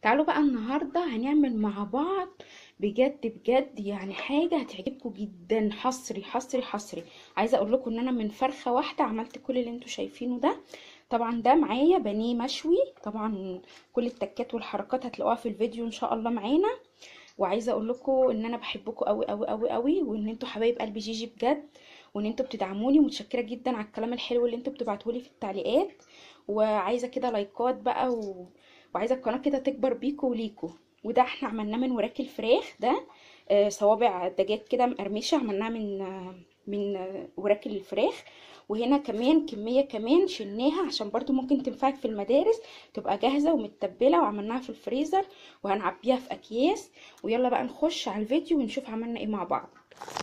تعالوا بقى النهارده هنعمل مع بعض بجد بجد يعني حاجه هتعجبكم جدا حصري حصري حصري عايزه اقول لكم ان انا من فرخه واحده عملت كل اللي انتوا شايفينه ده طبعا ده معايا بانيه مشوي طبعا كل التكات والحركات هتلاقوها في الفيديو ان شاء الله معانا وعايزه اقول لكم ان انا بحبكم قوي قوي قوي قوي وان انتوا حبايب قلبي جيجي بجد وان انتوا بتدعموني ومتشكره جدا على الكلام الحلو اللي انتوا بتبعتولي في التعليقات وعايزه كده لايكات بقى و... وعايزه القناه كده تكبر بيكوا وليكوا وده احنا عملناه من وراك الفراخ ده آه صوابع دجاج كده مقرمشه عملناها من آه من آه وراك الفراخ وهنا كمان كميه كمان شلناها عشان برضو ممكن تنفعك في المدارس تبقى جاهزه ومتبله وعملناها في الفريزر وهنعبيها في اكياس ويلا بقى نخش على الفيديو ونشوف عملنا ايه مع بعض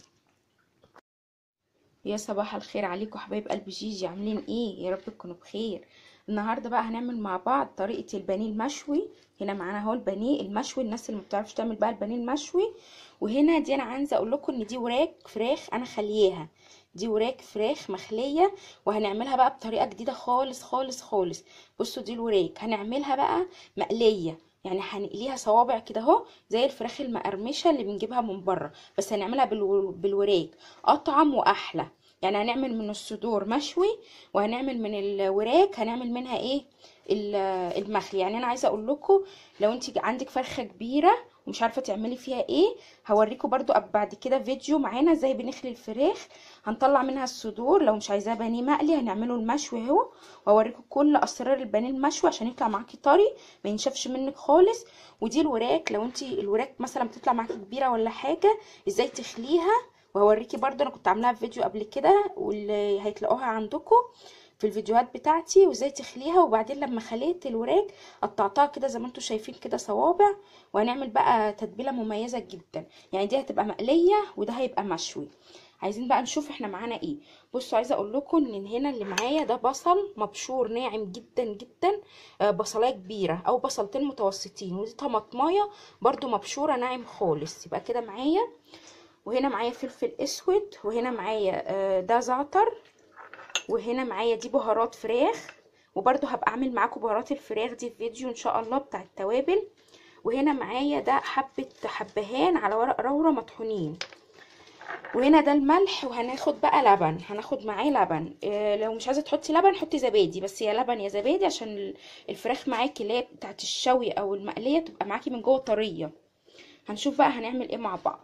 يا صباح الخير عليكم حبايب قلب جيجي عاملين ايه يا رب تكونوا بخير النهارده بقى هنعمل مع بعض طريقه البانيه المشوي هنا معانا اهو البانيه المشوي الناس اللي ما بتعرفش تعمل بقى البانيه المشوي وهنا دي انا عايزه اقول لكم ان دي وراك فراخ انا خلياها دي وراك فراخ مخليه وهنعملها بقى بطريقه جديده خالص خالص خالص بصوا دي الوراك هنعملها بقى مقليه يعني هنقليها صوابع كده اهو زي الفراخ المقرمشه اللي بنجيبها من بره بس هنعملها بالو... بالوراك اطعم واحلى يعني هنعمل من الصدور مشوي وهنعمل من الوراك هنعمل منها ايه المخلي يعني انا عايزه اقول لكم لو انت عندك فرخه كبيره ومش عارفه تعملي فيها ايه هوريكم برضو بعد كده فيديو معانا ازاي بنخلي الفراخ هنطلع منها الصدور لو مش عايزاه بانيه مقلي هنعمله المشوي اهو واوريكم كل اسرار البانيه المشوي عشان يطلع معاكي طري ما ينشفش منك خالص ودي الوراك لو انت الوراك مثلا بتطلع معاكي كبيره ولا حاجه ازاي تخليها وهوريكي برضو انا كنت عاملاها في فيديو قبل كده واللي هتلاقوها عندكم في الفيديوهات بتاعتي وازاي تخليها وبعدين لما خليت الوراك قطعتها كده زي ما انتم شايفين كده صوابع وهنعمل بقى تتبيله مميزه جدا يعني دي هتبقى مقليه وده هيبقى مشوي عايزين بقى نشوف احنا معانا ايه بصوا عايزه اقول لكم ان هنا اللي معايا ده بصل مبشور ناعم جدا جدا آه بصلايه كبيره او بصلتين متوسطين ودي طماطمايه برده مبشوره ناعم خالص يبقى كده معايا وهنا معايا فلفل اسود وهنا معايا آه ده زعتر وهنا معايا دي بهارات فراخ وبرده هبقى اعمل معاكم بهارات الفراخ دي في فيديو ان شاء الله بتاع التوابل وهنا معايا ده حبه حبهان على ورق روره مطحونين وهنا ده الملح وهناخد بقى لبن هناخد معاه لبن إيه لو مش عايزه تحطي لبن حطي زبادي بس يا لبن يا زبادي عشان الفراخ معاكي اللي هي بتاعت الشوي او المقليه تبقى معاكي من جوه طريه هنشوف بقى هنعمل ايه مع بعض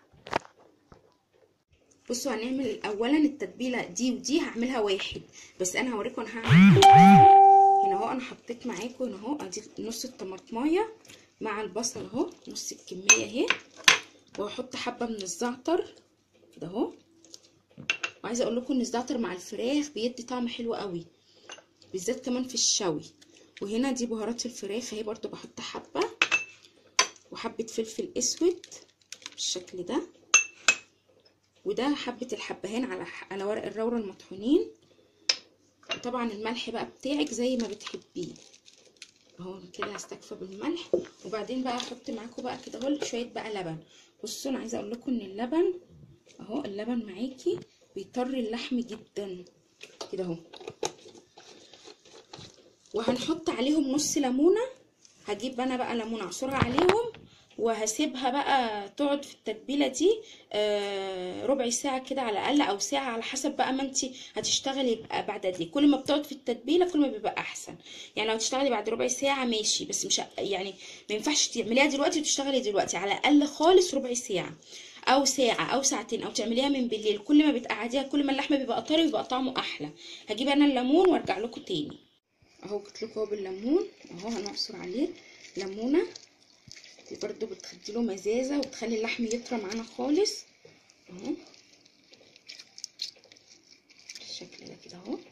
بصوا هنعمل اولا التتبيله دي ودي هعملها واحد بس انا هوريكم انا هعمل هنا اهو انا حطيت معاكم هنا اهو ادي نص الطماطمايه مع البصل اهو نص الكميه اهي وهحط حبه من الزعتر كده اهو وعايزه اقول لكم ان الزعتر مع الفراخ بيدي طعم حلو قوي بالذات كمان في الشوي وهنا دي بهارات الفراخ اهي برضو بحط حبه وحبه فلفل اسود بالشكل ده وده حبه الحبهان على على ورق الروره المطحونين وطبعا الملح بقى بتاعك زي ما بتحبيه اهو كده هستكفى بالملح وبعدين بقى احط معاكم بقى كده اهو شويه بقى لبن بصوا انا عايزه اقول لكم ان اللبن اهو اللبن معاكي بيطري اللحم جدا كده اهو وهنحط عليهم نص ليمونه هجيب انا بقى ليمونه اعصرها عليهم وهسيبها بقى تقعد في التتبيله دي آه ربع ساعه كده على الاقل او ساعه على حسب بقى ما انت هتشتغلي بعد قد ايه كل ما بتقعد في التتبيله كل ما بيبقى احسن يعني لو تشتغلي بعد ربع ساعه ماشي بس مش يعني ما ينفعش تعمليها دلوقتي وتشتغلي دلوقتي على الاقل خالص ربع ساعه او ساعه او ساعتين او تعمليها من بالليل كل ما بتقعديها كل ما اللحمه بيبقى طري ويبقى طعمه احلى هجيب انا الليمون وارجع لكم تاني اهو قلت لكم اهو بالليمون اهو هنعصر عليه ليمونه دي برضو بتخدي له مزازه وبتخلي اللحم يطرى معانا خالص اهو بالشكل ده كده اهو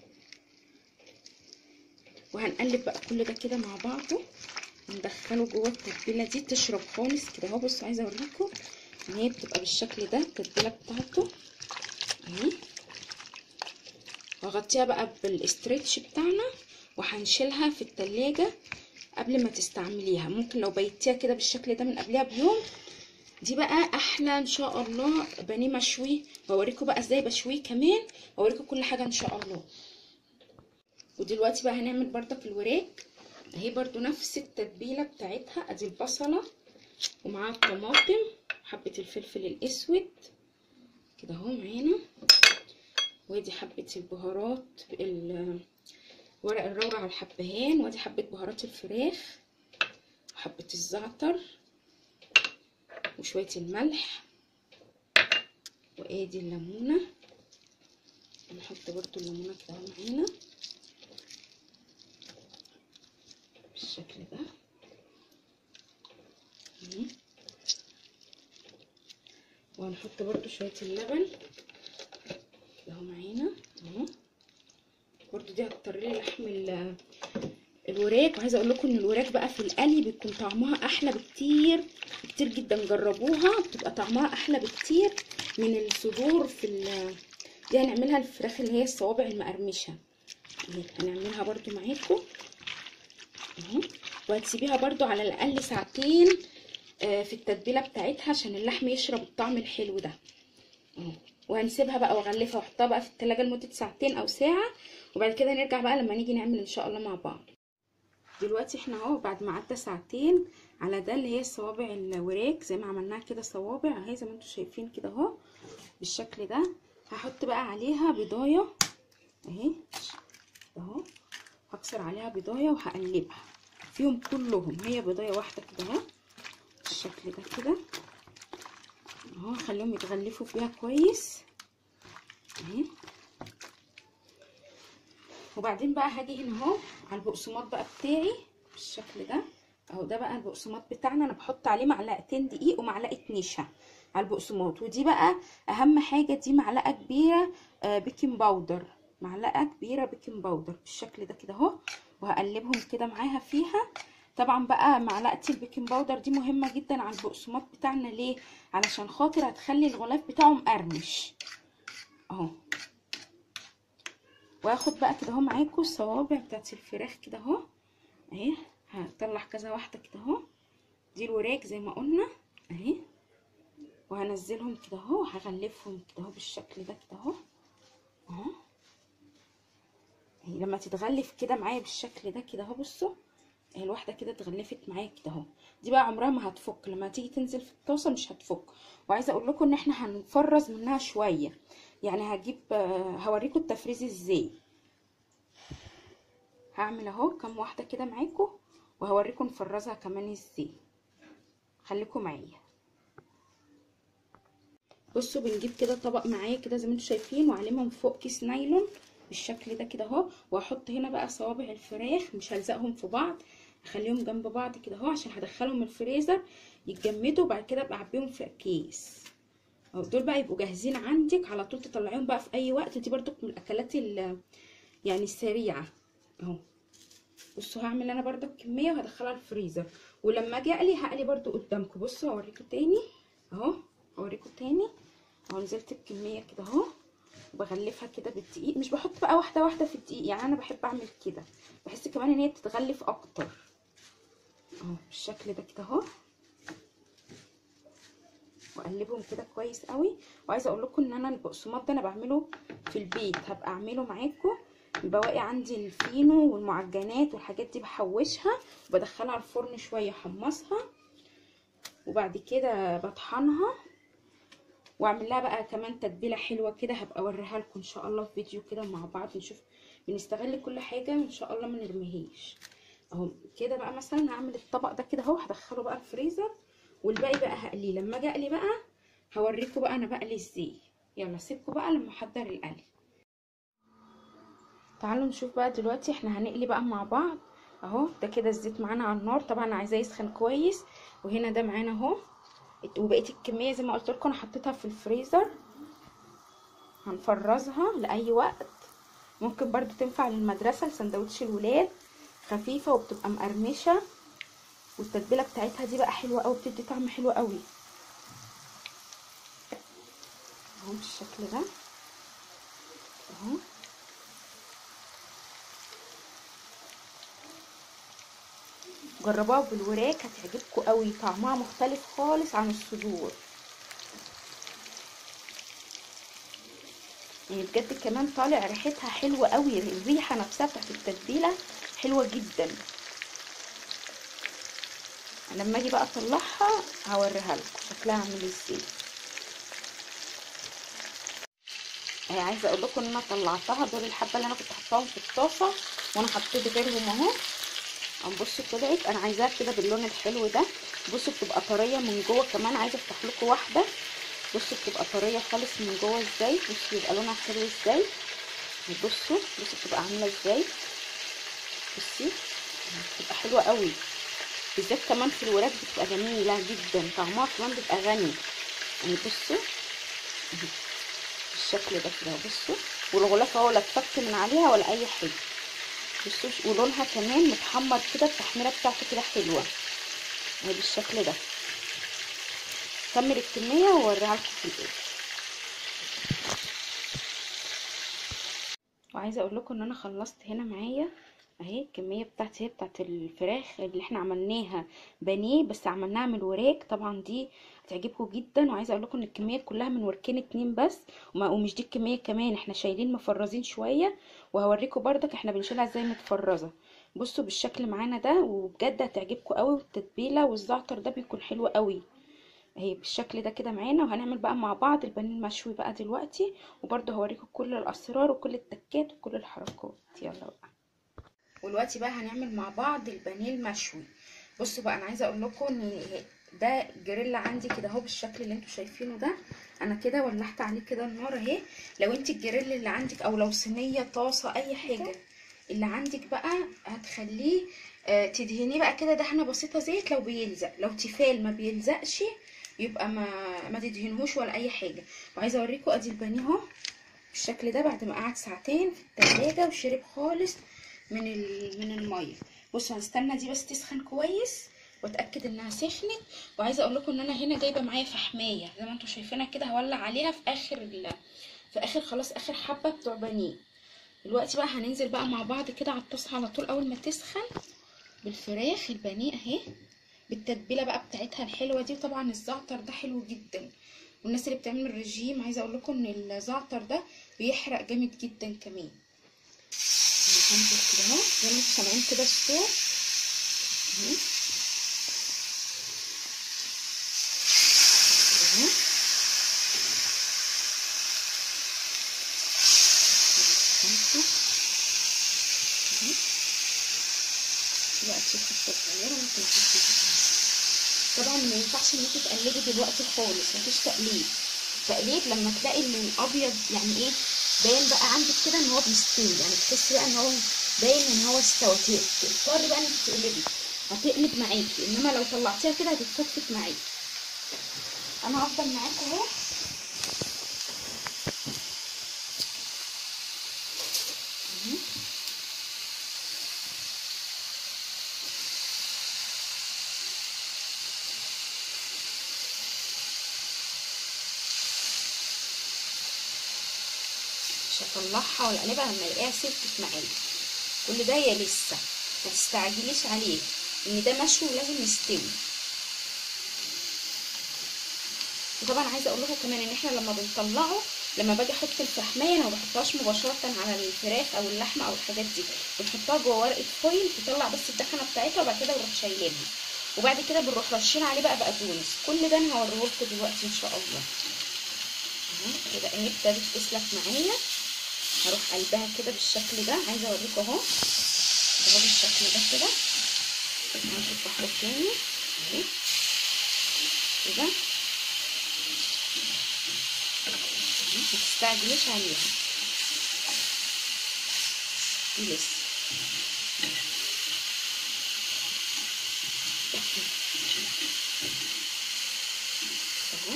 وهنقلب بقى كل ده كده مع بعضه وندخله جوه التتبيله دي تشرب خالص كده اهو بصوا عايزه اوريكم ان هي بتبقى بالشكل ده التتبيله بتاعته اهي وهغطيها بقى بالاسترتش بتاعنا وهنشيلها في التلاجة قبل ما تستعمليها ممكن لو بيتيها كده بالشكل ده من قبلها بيوم دي بقى احلى ان شاء الله بانيه مشوي واوريكم بقى ازاي بشويه كمان واوريكم كل حاجه ان شاء الله ودلوقتي بقى هنعمل بردك الوراك اهي برضو نفس التتبيله بتاعتها ادي البصله ومعاها الطماطم حبه الفلفل الاسود كده اهو معانا وادي حبه البهارات ورق الرورة على الحبهان وادي حبه بهارات الفراخ وحبه الزعتر وشويه الملح وادي الليمونه نحط برضو الليمونه كده معانا بالشكل ده وهنحط برضو شويه اللبن اهو معانا اهو برضو دي هتضطر لي لحم الوراك وعايزه اقول لكم ان الوراك بقى في القلي بيكون طعمها احلى بكتير كتير جدا جربوها بتبقى طعمها احلى بكتير من الصدور في دي هنعملها الفراخ اللي هي الصوابع المقرمشه هنعملها برضو معاكم اهو وهتسيبيها برضو على الاقل ساعتين في التتبيله بتاعتها عشان اللحم يشرب الطعم الحلو ده اهو وهنسيبها بقى واغلفها واحطها بقى في التلاجة لمده ساعتين او ساعه وبعد كده نرجع بقى لما نيجي نعمل ان شاء الله مع بعض دلوقتي احنا اهو بعد ما عدى ساعتين على ده اللي هي الصوابع الوراك زي ما عملناها كده صوابع اهي زي ما انتم شايفين كده اهو بالشكل ده هحط بقى عليها بيضايه اهي اهو هكسر عليها بيضايه وهقلبها فيهم كلهم هي بيضايه واحده كده اهو بالشكل ده كده اهو خليهم يتغلفوا فيها كويس اهي وبعدين بقى هاجي هنا اهو على البقسماط بقى بتاعي بالشكل ده اهو ده بقى البقسماط بتاعنا انا بحط عليه معلقتين دقيق ومعلقه نشا على البقسماط ودي بقى اهم حاجه دي معلقه كبيره بيكنج باودر معلقه كبيره بيكنج باودر بالشكل ده كده اهو وهقلبهم كده معاها فيها طبعا بقى معلقه البيكنج باودر دي مهمه جدا على البقسماط بتاعنا ليه علشان خاطر هتخلي الغلاف بتاعه مقرمش اهو واخد بقى كده اهو معاكم الصوابع بتاعت الفراخ كده اهو اهي هطلع كذا واحده كده اهو دي الوراك زي ما قلنا اهي وهنزلهم كده اهو وهغلفهم كده اهو بالشكل ده كده اهو اهو اهي لما تتغلف كده معايا بالشكل ده كده اهو بصوا اهي الواحده كده اتغلفت معايا كده اهو دي بقى عمرها ما هتفك لما تيجي تنزل في الطاسه مش هتفك وعايزه اقول لكم ان احنا هنفرز منها شويه يعني هجيب هوريكم التفريز ازاي هعمل اهو كام واحده كده معاكم وهوريكم نفرزها كمان ازاي خليكم معايا بصوا بنجيب كده طبق معايا كده زي ما انتم شايفين وعليه من فوق كيس نايلون بالشكل ده كده اهو وهحط هنا بقى صوابع الفراخ مش هلزقهم في بعض هخليهم جنب بعض كده اهو عشان هدخلهم الفريزر يتجمدوا وبعد كده ابقى اعبيهم في اكياس اهو دول بقى يبقوا جاهزين عندك على طول تطلعيهم بقى في اي وقت دي برضو من الاكلات يعني السريعه اهو بصوا هعمل انا برضو كميه وهدخلها الفريزر ولما اجي اقلي هقلي برضو قدامكم بصوا هوريكم تاني اهو هوريكم تاني اهو نزلت بكميه كده اهو وبغلفها كده بالدقيق مش بحط بقى واحده واحده في الدقيق يعني انا بحب اعمل كده بحس كمان ان هي بتتغلف اكتر اهو بالشكل ده كده اهو واقلبهم كده كويس قوي وعايزه اقول لكم ان انا البقسماط ده انا بعمله في البيت هبقى اعمله معاكم بواقي عندي الفينو والمعجنات والحاجات دي بحوشها وبدخلها الفرن شويه احمصها وبعد كده بطحنها واعمل لها بقى كمان تتبيله حلوه كده هبقى اوريها لكم ان شاء الله في فيديو كده مع بعض نشوف بنستغل كل حاجه ان شاء الله ما نرميهاش اهو كده بقى مثلا هعمل الطبق ده كده اهو هدخله بقى الفريزر والباقي بقى هقليه لما اجي اقلي بقى هوريكم بقى انا بقلي ازاي يلا سيبكم بقى لما احضر القلي تعالوا نشوف بقى دلوقتي احنا هنقلي بقى مع بعض اهو ده كده الزيت معانا على النار طبعا عايزاه يسخن كويس وهنا ده معانا اهو وبقيه الكميه زي ما قلت لكم انا حطيتها في الفريزر هنفرزها لاي وقت ممكن برضو تنفع للمدرسه لسندوتش الولاد خفيفه وبتبقى مقرمشه والتتبيله بتاعتها دي بقى حلوه قوي بتدي طعم حلو قوي اهو بالشكل ده اهو جربوها بالوراك هتعجبكم قوي طعمها مختلف خالص عن الصدور يعني بجد كمان طالع ريحتها حلوه قوي الريحه نفسها بتاعت التتبيله حلوه جدا لما اجي بقى اطلعها هوريها لكم شكلها عامل ازاي اهي عايزه اقول لكم ان انا طلعتها دول الحبه اللي انا كنت حطاهم في الطاسه وانا حطيت غيرهم اهو بصوا طلعت انا عايزاها كده باللون الحلو ده بصوا بتبقى طريه من جوه كمان عايزه افتح لكم واحده بصوا بتبقى طريه خالص من جوه ازاي بصوا يبقى لونها حلو ازاي بصوا بصوا بتبقى عامله ازاي بصي بتبقى حلوه قوي بالذات كمان في الوراك بتبقى جميله جدا طعمها كمان بيبقى غني يعني بصوا بالشكل ده كده بصوا والغلاف اهو لا اتفك من عليها ولا اي حاجه بصوا ولونها كمان متحمر كده التحميره بتاعته كده حلوه اهي بالشكل ده كمل الكميه واوريها لكم في الاخر وعايزه اقول لكم ان انا خلصت هنا معايا اهي الكميه بتاعتي هي بتاعت الفراخ اللي احنا عملناها بانيه بس عملناها من الوراك طبعا دي هتعجبكم جدا وعايزه اقول لكم ان الكميه كلها من وركين اتنين بس ومش دي الكميه كمان احنا شايلين مفرزين شويه وهوريكم بردك احنا بنشيلها ازاي متفرزه بصوا بالشكل معانا ده وبجد هتعجبكم قوي والتتبيله والزعتر ده بيكون حلو قوي اهي بالشكل ده كده معانا وهنعمل بقى مع بعض البانيه المشوي بقى دلوقتي وبرده هوريكم كل الاسرار وكل التكات وكل الحركات يلا بقى ودلوقتي بقى هنعمل مع بعض البانيه المشوي بصوا بقى انا عايزه اقول لكم ان ده جريل عندي كده اهو بالشكل اللي انتوا شايفينه ده انا كده ولحت عليه كده النار اهي لو انت الجريل اللي عندك او لو صينيه طاسه اي حاجه اللي عندك بقى هتخليه آه تدهنيه بقى كده دهنه بسيطه زيت لو بيلزق لو تيفال ما بيلزقش يبقى ما ما تدهنهوش ولا اي حاجه وعايزه اوريكم ادي البانيه اهو بالشكل ده بعد ما قعد ساعتين في التلاجة وشرب خالص من من الميه بصوا هنستنى دي بس تسخن كويس واتاكد انها سخنت وعايزه اقول لكم ان انا هنا جايبه معايا فحمايه زي ما انتم شايفينها كده هولع عليها في اخر ال... في اخر خلاص اخر حبه بتوع بانيه دلوقتي بقى هننزل بقى مع بعض كده على الطاسه على طول اول ما تسخن بالفراخ البانيه اهي بالتتبيله بقى بتاعتها الحلوه دي وطبعا الزعتر ده حلو جدا والناس اللي بتعمل الرجيم عايزه اقول لكم ان الزعتر ده بيحرق جامد جدا كمان هنزل كده اهو زي ما انتم سامعين كده الصوت اهو اهو دلوقتي خطه صغيره ممكن طبعا ما ينفعش ان انت تقلبي دلوقتي خالص مفيش تقليب تقليب لما تلاقي ان الابيض يعني ايه باين بقى عندك كده ان هو بيستوي يعني تحسي بقى ان هو باين ان هو استوى تضطري بقى انك تقلبي هتقلب معاكي انما لو طلعتيها كده هتتفتفت معاكي انا هفضل معاكم اهو مش هطلعها ولا اقلبها لما الاقيها سلكت معايا كل ده هي لسه ما تستعجليش عليه ان ده مشوي ولازم يستوي وطبعا عايزه اقول لكم كمان ان احنا لما بنطلعه لما باجي احط الفحمايه انا ما بحطهاش مباشره على الفراخ او اللحمه او الحاجات دي بنحطها جوه ورقه فويل تطلع بس الدخنه بتاعتها وبعد كده بنروح شايلينها وبعد كده بنروح رشين عليه بقى بقدونس كل ده انا هوريه لكم دلوقتي ان شاء الله اهو كده اهي ابتدت تسلك معايا هروح قلبها كده بالشكل ده عايزه اوريكم اهو اهو بالشكل ده كده هنشوف واحده تاني اهي كده متستعجليش عليها دي لسه اهو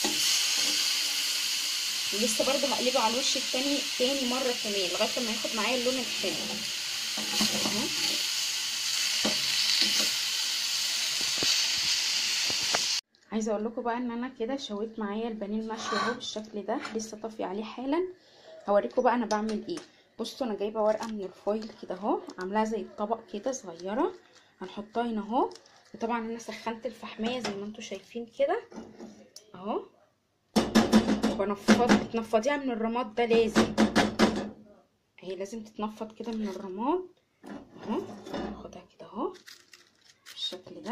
ولسه برضه هقلبه على الوش التاني تاني مره كمان لغايه ما ياخد معايا اللون الحلو اهو عايزه اقول لكم بقى ان انا كده شويت معايا البانيه المشوي اهو بالشكل ده لسه طافيه عليه حالا هوريكم بقى انا بعمل ايه بصوا انا جايبه ورقه من الفويل كده اهو عاملاها زي الطبق كده صغيره هنحطها هنا اهو وطبعا انا سخنت الفحمايه زي ما انتم شايفين كده اهو وبنفض بتنفضيها من الرماد ده لازم اهي لازم تتنفض كده من الرماد اهو ناخدها كده اهو بالشكل ده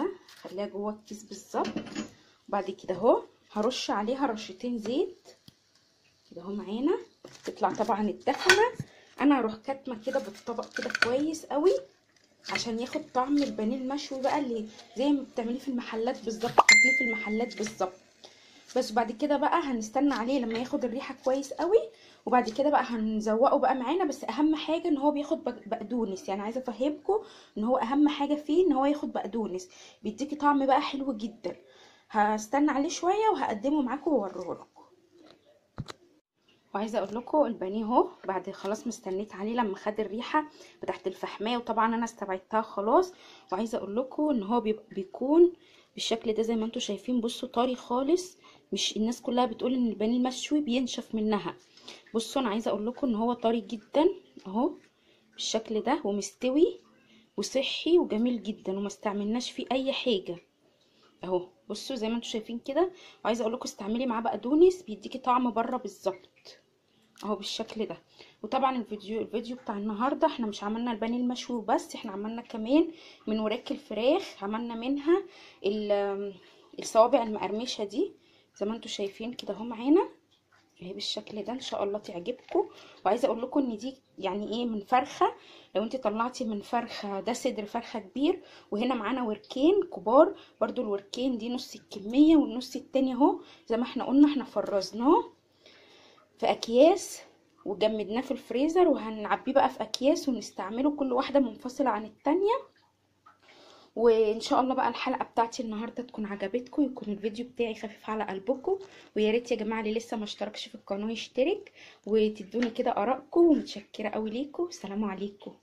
خليها جوه الكيس بالظبط وبعد كده اهو هرش عليها رشتين زيت كده اهو معانا تطلع طبعا الدخنه انا هروح كاتمه كده بالطبق كده كويس قوي عشان ياخد طعم البانيه المشوي بقى اللي زي ما بتعمليه في المحلات بالظبط تاكليه في المحلات بالظبط بس بعد كده بقى هنستنى عليه لما ياخد الريحه كويس قوي وبعد كده بقى هنزوقه بقى معانا بس اهم حاجه ان هو بياخد بقدونس يعني عايزه افهمكم ان هو اهم حاجه فيه ان هو ياخد بقدونس بيديكي طعم بقى حلو جدا هستنى عليه شويه وهقدمه معاكم واوريه لكم وعايزه اقول لكم البانيه اهو بعد خلاص مستنيت عليه لما خد الريحه بتاعت الفحمايه وطبعا انا استبعدتها خلاص وعايزه اقول لكم ان هو بيكون بالشكل ده زي ما انتم شايفين بصوا طري خالص مش الناس كلها بتقول ان البانيه المشوي بينشف منها بصوا انا عايزه اقول لكم ان هو طري جدا اهو بالشكل ده ومستوي وصحي وجميل جدا وما استعملناش فيه اي حاجه اهو بصوا زي ما انتم شايفين كده وعايزه اقول لكم استعملي معاه بقدونس بيديكي طعم بره بالظبط اهو بالشكل ده وطبعا الفيديو الفيديو بتاع النهارده احنا مش عملنا البانيه المشوي بس احنا عملنا كمان من وراك الفراخ عملنا منها الصوابع المقرمشه دي زي ما انتم شايفين كده اهو معانا اهي بالشكل ده ان شاء الله تعجبكم وعايزه اقول لكم ان دي يعني ايه من فرخه لو انت طلعتي من فرخه ده صدر فرخه كبير وهنا معانا وركين كبار برضو الوركين دي نص الكميه والنص التاني اهو زي ما احنا قلنا احنا فرزناه في اكياس وجمدناه في الفريزر وهنعبيه بقى في اكياس ونستعمله كل واحده منفصله عن التانيه وان شاء الله بقى الحلقه بتاعتي النهارده تكون عجبتكم يكون الفيديو بتاعي خفيف على قلبكم ويا ريت يا جماعه اللي لسه ما اشتركش في القناه يشترك وتدوني كده ارائكم ومتشكره قوي ليكم سلام عليكم